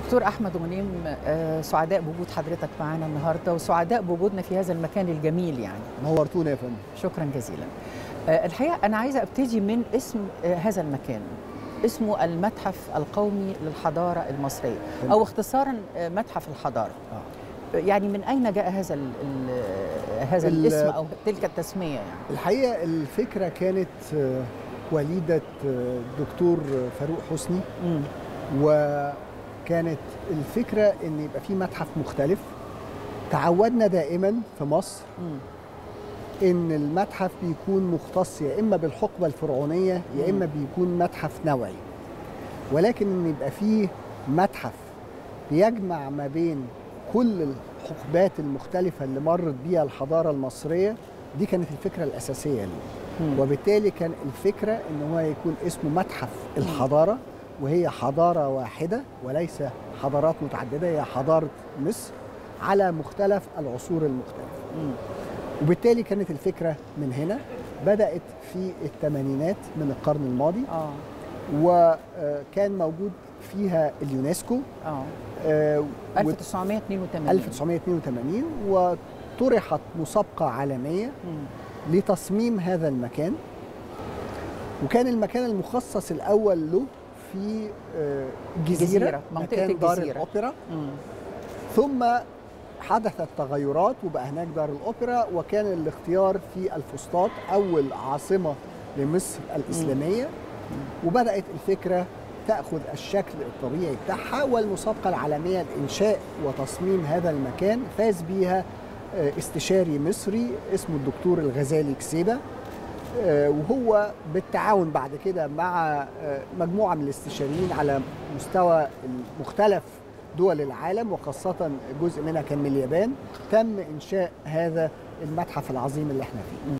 دكتور احمد غنيم آه، سعداء بوجود حضرتك معانا النهارده وسعداء بوجودنا في هذا المكان الجميل يعني نورتونا يا فندم شكرا جزيلا آه، الحقيقه انا عايزه ابتدي من اسم آه، هذا المكان اسمه المتحف القومي للحضاره المصريه او اختصارا آه، متحف الحضاره آه. يعني من اين جاء هذا ال ال هذا ال- الاسم او تلك التسميه يعني الحقيقه الفكره كانت آه، وليده آه، دكتور فاروق حسني مم. وكانت الفكره ان يبقى في متحف مختلف تعودنا دائما في مصر مم. ان المتحف بيكون مختص يا اما بالحقبه الفرعونيه يا اما بيكون متحف نوعي ولكن ان يبقى فيه متحف بيجمع ما بين كل الحقبات المختلفه اللي مرت بيها الحضاره المصريه دي كانت الفكره الاساسيه له مم. وبالتالي كان الفكره ان هو يكون اسمه متحف الحضاره وهي حضاره واحده وليس حضارات متعدده هي حضاره مصر على مختلف العصور المختلفه مم. وبالتالي كانت الفكره من هنا بدات في الثمانينات من القرن الماضي اه وكان موجود فيها اليونسكو اه آه، و- 1982 1982 وطرحت مسابقه عالميه مم. لتصميم هذا المكان وكان المكان المخصص الاول له في آه، جزيره, جزيرة، منطقة مكان دار الجزيرة. الاوبرا مم. ثم حدثت تغيرات وبقى هناك دار الاوبرا وكان الاختيار في الفسطاط اول عاصمه لمصر الاسلاميه وبدات الفكره تاخذ الشكل الطبيعي بتاعها والمسابقه العالميه لانشاء وتصميم هذا المكان فاز بيها آه، استشاري مصري اسمه الدكتور الغزالي كسيبه آه، وهو بالتعاون بعد كده مع آه، مجموعه من الاستشاريين على مستوى مختلف دول العالم وخاصه جزء منها كان من اليابان تم انشاء هذا المتحف العظيم اللي احنا فيه